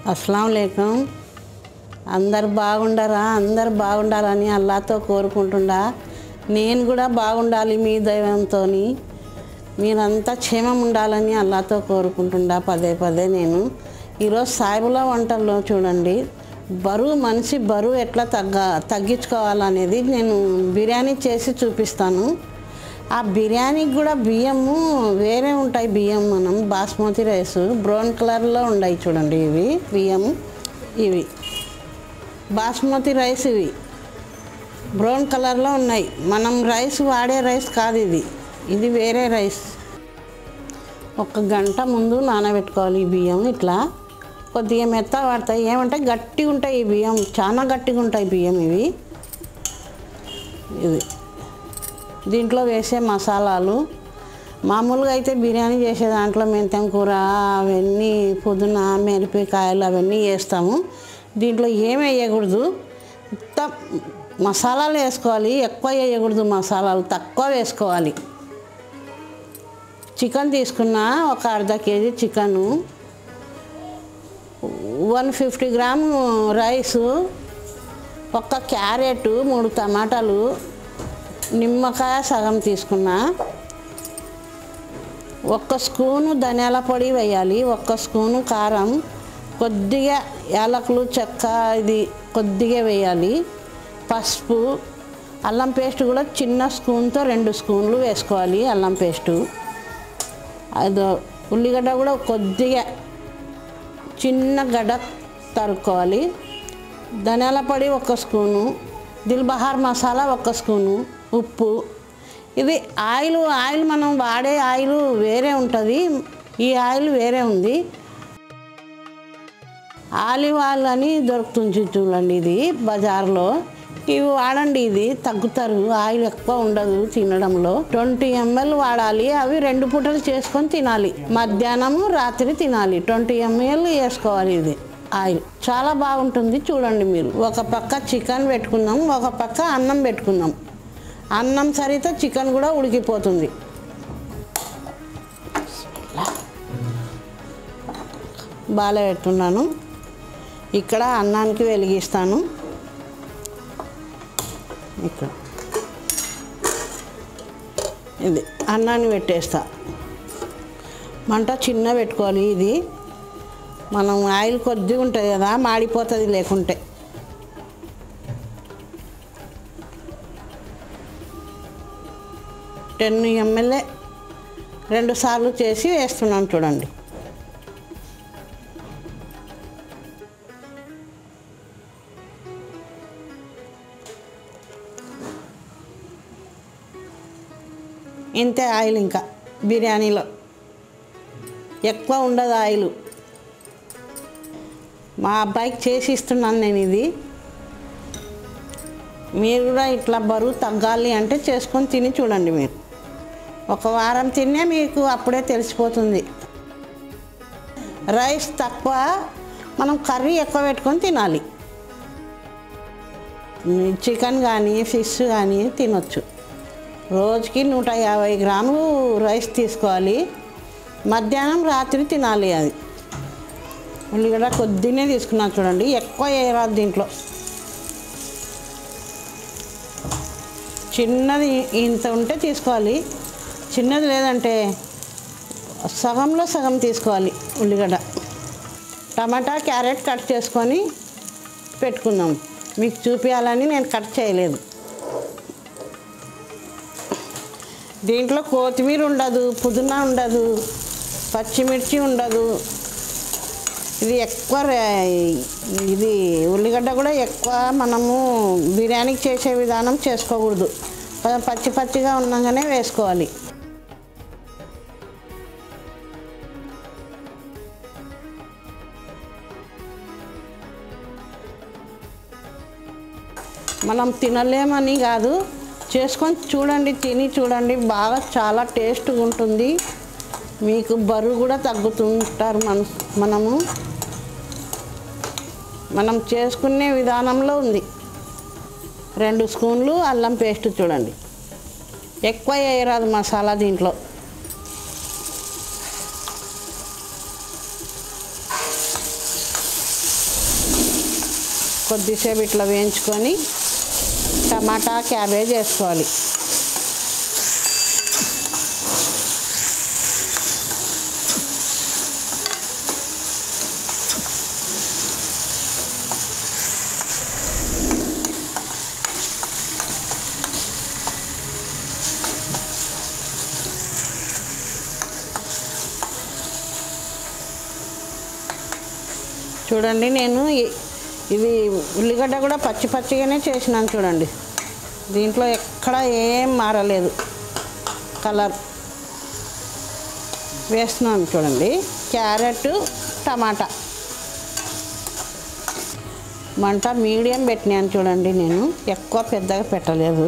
అస్సలం లేకం అందరు బాగుండరా అందరు బాగుండాలని అల్లాతో కోరుకుంటుండా నేను కూడా బాగుండాలి మీ దైవంతో మీరంతా క్షేమం ఉండాలని అల్లాతో కోరుకుంటుండా పదే పదే నేను ఈరోజు సాయిబుల వంటల్లో చూడండి బరువు మనిషి బరువు ఎట్లా తగ్గ తగ్గించుకోవాలనేది నేను బిర్యానీ చేసి చూపిస్తాను ఆ బిర్యానీకి కూడా బియ్యము వేరే ఉంటాయి బియ్యం మనం బాస్మతి రైస్ బ్రౌన్ కలర్లో ఉన్నాయి చూడండి ఇవి బియ్యం ఇవి బాస్మతి రైస్ ఇవి బ్రౌన్ కలర్లో ఉన్నాయి మనం రైస్ వాడే రైస్ కాదు ఇది ఇది వేరే రైస్ ఒక గంట ముందు నానబెట్టుకోవాలి ఈ బియ్యం ఇట్లా కొద్దిగా మెత్త పడతాయి ఏమంటే గట్టిగా ఉంటాయి ఈ బియ్యం చాలా గట్టిగా ఉంటాయి బియ్యం ఇవి ఇది దీంట్లో వేసే మసాలాలు మామూలుగా అయితే బిర్యానీ చేసే దాంట్లో మెంతం కూర అవన్నీ పుదీనా మిరపకాయలు అవన్నీ వేస్తాము దీంట్లో ఏమి వేయకూడదు ఇంత మసాలాలు వేసుకోవాలి ఎక్కువ వేయకూడదు మసాలాలు తక్కువ వేసుకోవాలి చికెన్ తీసుకున్న ఒక అర్ధ kg chicken one fifty gram rice ఒక క్యారెట్ మూడు టమాటాలు నిమ్మకాయ సగం తీసుకున్నా ఒక్క స్పూను ధనియాల పొడి వేయాలి ఒక్క స్పూను కారం కొద్దిగా యాలకులు చెక్క ఇది కొద్దిగా వేయాలి పసుపు అల్లం పేస్ట్ కూడా చిన్న స్పూన్తో రెండు స్పూన్లు వేసుకోవాలి అల్లం పేస్టు అదో ఉల్లిగడ్డ కూడా కొద్దిగా చిన్న గడ్డ తరుక్కోవాలి ధనియాల పొడి ఒక స్పూను దిల్బహార్ మసాలా ఒక స్పూను ఉప్పు ఇది ఆయిల్ ఆయిల్ మనం వాడే ఆయిల్ వేరే ఉంటుంది ఈ ఆయిల్ వేరే ఉంది ఆలివ్ ఆయిల్ అని దొరుకుతుంది చూడండి ఇది బజార్లో ఇవి వాడండి ఇది తగ్గుతారు ఆయిల్ ఎక్కువ ఉండదు తినడంలో ట్వంటీ ఎంఎల్ వాడాలి అవి రెండు పూటలు చేసుకొని తినాలి మధ్యాహ్నము రాత్రి తినాలి ట్వంటీ ఎంఎల్ వేసుకోవాలి ఇది ఆయిల్ చాలా బాగుంటుంది చూడండి మీరు ఒక పక్క చికెన్ పెట్టుకుందాం ఒక పక్క అన్నం పెట్టుకుందాం అన్నం సరితే చికెన్ కూడా ఉడికిపోతుంది బాగా పెట్టున్నాను ఇక్కడ అన్నానికి వెలిగిస్తాను ఇక్కడ ఇది అన్నాన్ని పెట్టేస్తా మంట చిన్న పెట్టుకోవాలి ఇది మనం ఆయిల్ కొద్దిగా ఉంటుంది కదా మాడిపోతుంది లేకుంటే టెన్ ఎంఎల్ఏ రెండు సార్లు చేసి వేస్తున్నాను చూడండి ఇంతే ఆయిల్ ఇంకా బిర్యానీలో ఎక్కువ ఉండదు ఆయిల్ మా అబ్బాయికి చేసి ఇస్తున్నాను నేను ఇది మీరు కూడా ఇట్లా బరువు తగ్గాలి అంటే చేసుకొని తిని చూడండి మీరు ఒక వారం తినే మీకు అప్పుడే తెలిసిపోతుంది రైస్ తక్కువ మనం కర్రీ ఎక్కువ పెట్టుకొని తినాలి చికెన్ కానీ ఫిష్ కానీ తినొచ్చు రోజుకి నూట యాభై గ్రాములు రైస్ తీసుకోవాలి మధ్యాహ్నం రాత్రి తినాలి అది ఉల్లిగడ్డ కొద్దినే తీసుకున్నాను చూడండి ఎక్కువ వేయరాదు దీంట్లో చిన్నది ఇంత ఉంటే తీసుకోవాలి చిన్నది లేదంటే సగంలో సగం తీసుకోవాలి ఉల్లిగడ్డ టమాటా క్యారెట్ కట్ చేసుకొని పెట్టుకుందాం మీకు చూపించాలని నేను కట్ చేయలేదు దీంట్లో కొత్తిమీర ఉండదు పుదీనా ఉండదు పచ్చిమిర్చి ఉండదు ఇది ఎక్కువ రే- ఇది ఉల్లిగడ్డ కూడా ఎక్కువ మనము బిర్యానీకి చేసే విధానం చేసుకోకూడదు కొంచెం పచ్చి పచ్చిగా ఉన్నాగానే వేసుకోవాలి మనం తినలేమని కాదు చేసుకొని చూడండి తిని చూడండి బాగా చాలా టేస్ట్గా ఉంటుంది మీకు బరువు కూడా తగ్గుతుంటారు మన మనము మనం చేసుకునే విధానంలో ఉంది రెండు స్పూన్లు అల్లం పేస్ట్ చూడండి ఎక్కువ వేయరాదు మసాలా దీంట్లో కొద్దిసేపు ఇట్లా వేయించుకొని టమాటా క్యాబేజ్ వేసుకోవాలి చూడండి నేను ఇ- ఇది ఉల్లిగడ్డ కూడా పచ్చి పచ్చిగానే చేసినాను చూడండి దీంట్లో ఎక్కడ ఏం మారలేదు కలర్ వేస్తున్నాను చూడండి క్యారెట్ టమాటా మంట మీడియం పెట్టినాను చూడండి నేను ఎక్కువ పెద్దగా పెట్టలేదు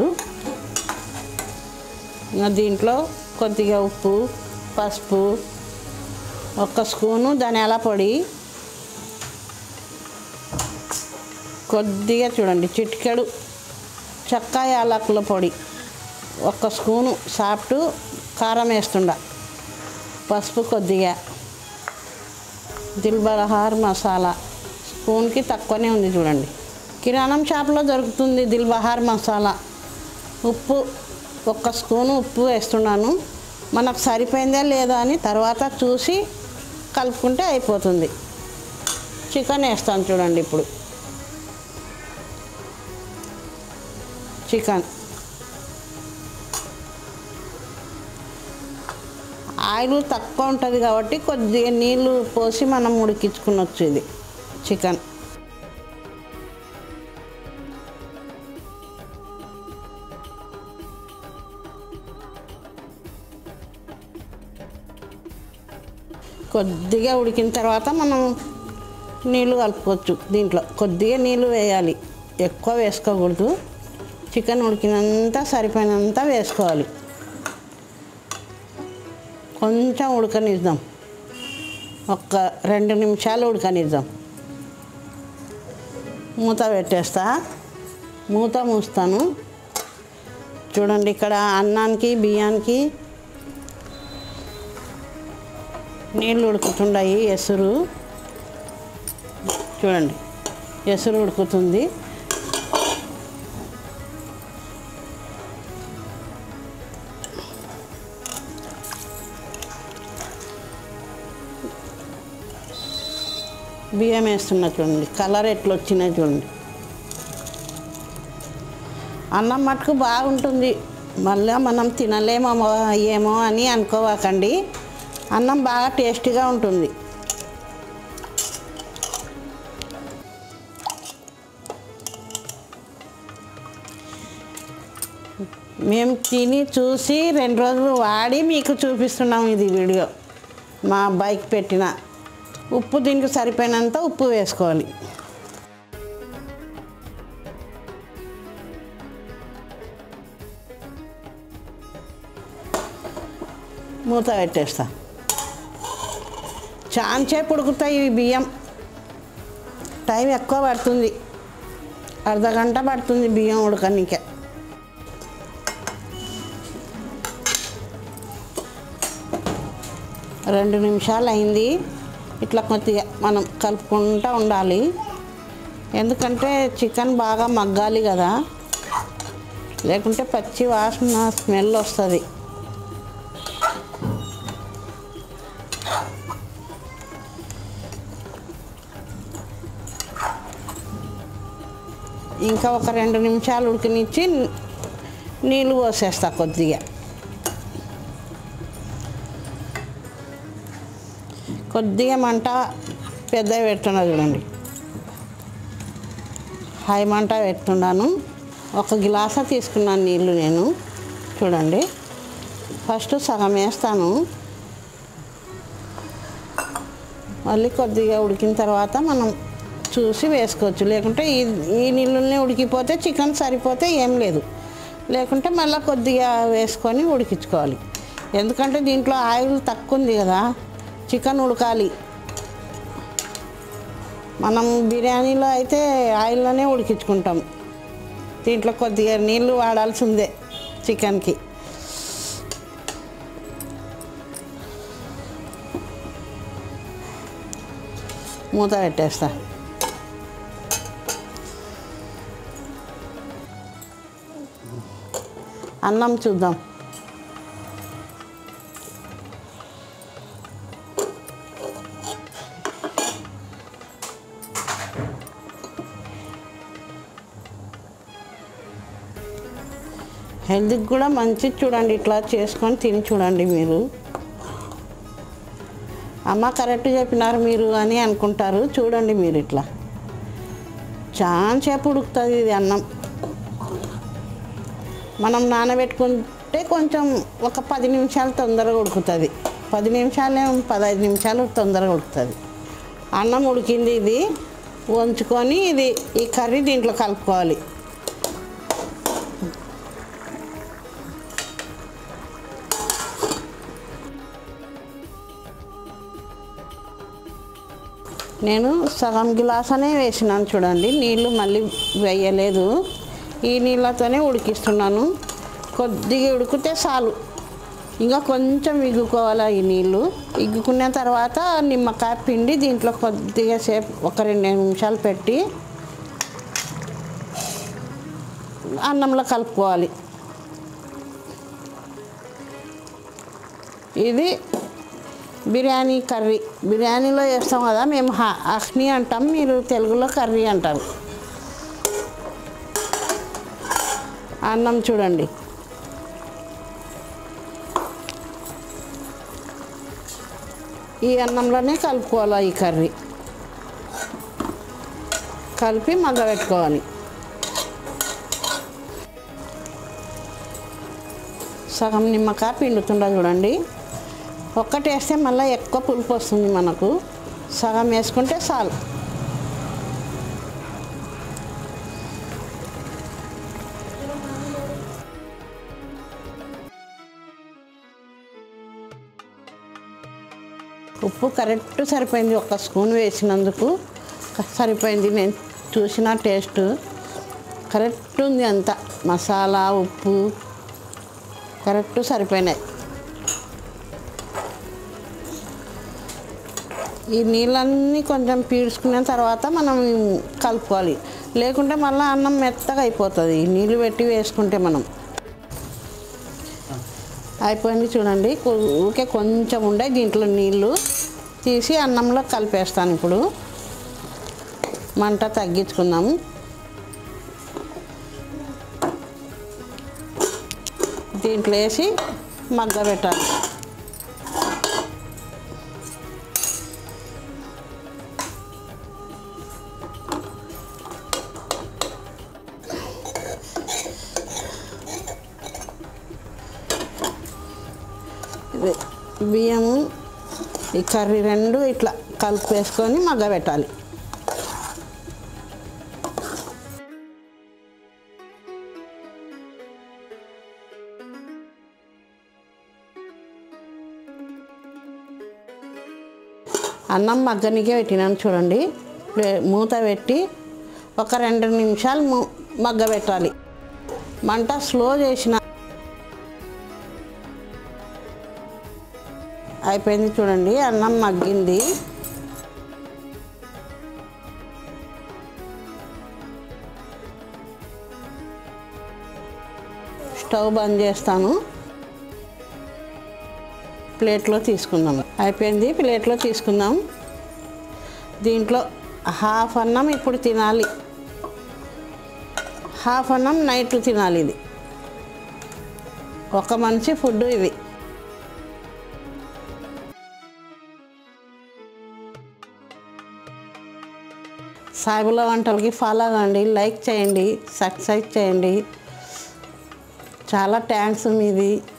ఇంకా దీంట్లో కొద్దిగా ఉప్పు పసుపు ఒక స్పూను ధనియాల పొడి కొద్దిగా చూడండి చిటికెడు చెక్క యాలకుల పొడి ఒక్క స్పూను సాఫ్ట్ కారం వేస్తుండ పసుపు కొద్దిగా దిల్బహార్ మసాలా స్పూన్కి తక్కువనే ఉంది చూడండి కిరాణం షాప్లో దొరుకుతుంది దిల్బహార్ మసాలా ఉప్పు ఒక్క స్పూను ఉప్పు వేస్తున్నాను మనకు సరిపోయిందా లేదా అని తర్వాత చూసి కలుపుకుంటే అయిపోతుంది చికెన్ వేస్తాను చూడండి ఇప్పుడు చికెన్ ఆయిల్ తక్కువ ఉంటుంది కాబట్టి కొద్దిగా నీళ్ళు పోసి మనం ఉడికించుకునొచ్చు ఇది చికెన్ కొద్దిగా ఉడికిన తర్వాత మనం నీళ్ళు కలుపుకోవచ్చు దీంట్లో కొద్దిగా నీళ్ళు వేయాలి ఎక్కువ వేసుకోకూడదు చికెన్ ఉడికినంత సరిపోయినంత వేసుకోవాలి కొంచెం ఉడకనిద్దాం ఒక్క రెండు నిమిషాలు ఉడకనిద్దాం మూత పెట్టేస్తా మూత మూస్తాను చూడండి ఇక్కడ అన్నానికి బియ్యానికి నీళ్ళు ఉడుకుతుండయి ఎసురు చూడండి ఎసురు ఉడుకుతుంది బియ్యం వేస్తున్నా చూడండి కలర్ ఎట్లా వచ్చినాయి చూడండి అన్నం మటుకు బాగుంటుంది మళ్ళీ మనం తినలేమో ఏమో అని అనుకోవాకండి అన్నం బాగా టేస్టీగా ఉంటుంది మేము తిని చూసి రెండు రోజులు వాడి మీకు చూపిస్తున్నాం ఇది వీడియో మా అబ్బాయికి పెట్టిన ఉప్పు దీనికి సరిపోయినంత ఉప్పు వేసుకోవాలి మూత పెట్టేస్తా చాంచేపు ఉడుకుతాయి ఇవి బియ్యం టైం ఎక్కువ పడుతుంది అర్ధ గంట పడుతుంది బియ్యం ఉడకనికే రెండు నిమిషాలు అయింది ఇట్లా కొద్దిగా మనం కలుపుకుంటూ ఉండాలి ఎందుకంటే చికెన్ బాగా మగ్గాలి కదా లేకుంటే పచ్చి వాసన స్మెల్ వస్తుంది ఇంకా ఒక రెండు నిమిషాలు ఉడికినిచ్చి నీళ్ళు పోసేస్తా కొద్దిగా కొద్దిగా మంట పెద్ద పెడుతున్నా చూడండి హై మంట పెడుతున్నాను ఒక గిలాస తీసుకున్నాను నీళ్ళు నేను చూడండి ఫస్ట్ సగం వేస్తాను మళ్ళీ కొద్దిగా ఉడికిన తర్వాత మనం చూసి వేసుకోవచ్చు లేకుంటే ఈ ఈ నీళ్ళని ఉడికిపోతే చికెన్ సరిపోతే ఏం లేదు లేకుంటే మళ్ళీ కొద్దిగా వేసుకొని ఉడికించుకోవాలి ఎందుకంటే దీంట్లో ఆయిల్ తక్కువ ఉంది కదా చికెన్ ఉడకాలి మనం బిర్యానీలో అయితే ఆయిల్లోనే ఉడికించుకుంటాం దీంట్లో కొద్దిగా నీళ్ళు వాడాల్సిందే చికెన్కి మూత పెట్టేస్తా అన్నం చూద్దాం హెల్త్కి కూడా మంచిది చూడండి ఇట్లా చేసుకొని తిని చూడండి మీరు అమ్మ కరెక్ట్ చెప్పినారు మీరు అని అనుకుంటారు చూడండి మీరు ఇట్లా చాలా సేపు ఉడుకుతుంది ఇది అన్నం మనం నానబెట్టుకుంటే కొంచెం ఒక పది నిమిషాలు తొందరగా ఉడుకుతుంది పది నిమిషాలే పదహైదు నిమిషాలు తొందరగా ఉడుకుతుంది అన్నం ఉడికింది ఇది వంచుకొని ఇది ఈ కర్రీ దీంట్లో కలుపుకోవాలి నేను సగం గ్లాస్ అనే వేసినాను చూడండి నీళ్ళు మళ్ళీ వేయలేదు ఈ నీళ్ళతోనే ఉడికిస్తున్నాను కొద్దిగా ఉడికితే చాలు ఇంకా కొంచెం ఇగ్గుకోవాలి ఈ నీళ్ళు ఇగ్గుకున్న తర్వాత నిమ్మకాయ పిండి దీంట్లో కొద్దిగా సేపు ఒక రెండు నిమిషాలు పెట్టి అన్నంలో కలుపుకోవాలి ఇది బిర్యానీ కర్రీ బిర్యానీలో వేస్తాం కదా మేము హ- అఖ్ని అంటాం మీరు తెలుగులో కర్రీ అంటారు అన్నం చూడండి ఈ అన్నంలోనే కలుపుకోవాలి ఈ కర్రీ కలిపి మగ్గ పెట్టుకోవాలి సగం నిమ్మకాయ పిండుతుండ చూడండి ఒక్కటి వేస్తే మళ్ళీ ఎక్కువ పులుపు వస్తుంది మనకు సగం వేసుకుంటే చాలు ఉప్పు కరెక్ట్ సరిపోయింది ఒక స్పూన్ వేసినందుకు సరిపోయింది నేను చూసిన టేస్ట్ కరెక్ట్ ఉంది అంతా మసాలా ఉప్పు కరెక్ట్ సరిపోయినాయి ఈ నీళ్ళన్నీ కొంచెం పీల్చుకున్న తర్వాత మనం కలుపుకోవాలి లేకుంటే మళ్ళీ అన్నం మెత్తగా అయిపోతుంది ఈ నీళ్ళు పెట్టి వేసుకుంటే మనం అయిపోయింది చూడండి కొ- ఊరికే కొంచెం ఉండే దీంట్లో నీళ్ళు తీసి అన్నంలో కలిపేస్తాను ఇప్పుడు మంట తగ్గించుకుందాము దీంట్లో వేసి మగ్గ పెట్టాలి ఇది బియ్యము ఈ కర్రీ రెండు ఇట్లా కలిపేసుకొని మగ్గ పెట్టాలి అన్నం మగ్గనికే పెట్టినాను చూడండి వే- మూత పెట్టి ఒక రెండు నిమిషాలు ము- మగ్గ పెట్టాలి మంట స్లో చేసిన అయిపోయింది చూడండి అన్నం మగ్గింది స్టవ్ బంద్ చేస్తాను ప్లేట్లో తీసుకుందాం అయిపోయింది ప్లేట్లో తీసుకుందాం దీంట్లో హాఫ్ అన్నం ఇప్పుడు తినాలి హాఫ్ అన్నం నైట్ తినాలి ఇది ఒక మనిషి ఫుడ్ ఇది సాయిబుల వంటలకి ఫాలో అవ్వండి లైక్ చేయండి సబ్స్క్రైబ్ చేయండి చాలా థ్యాంక్స్ మీది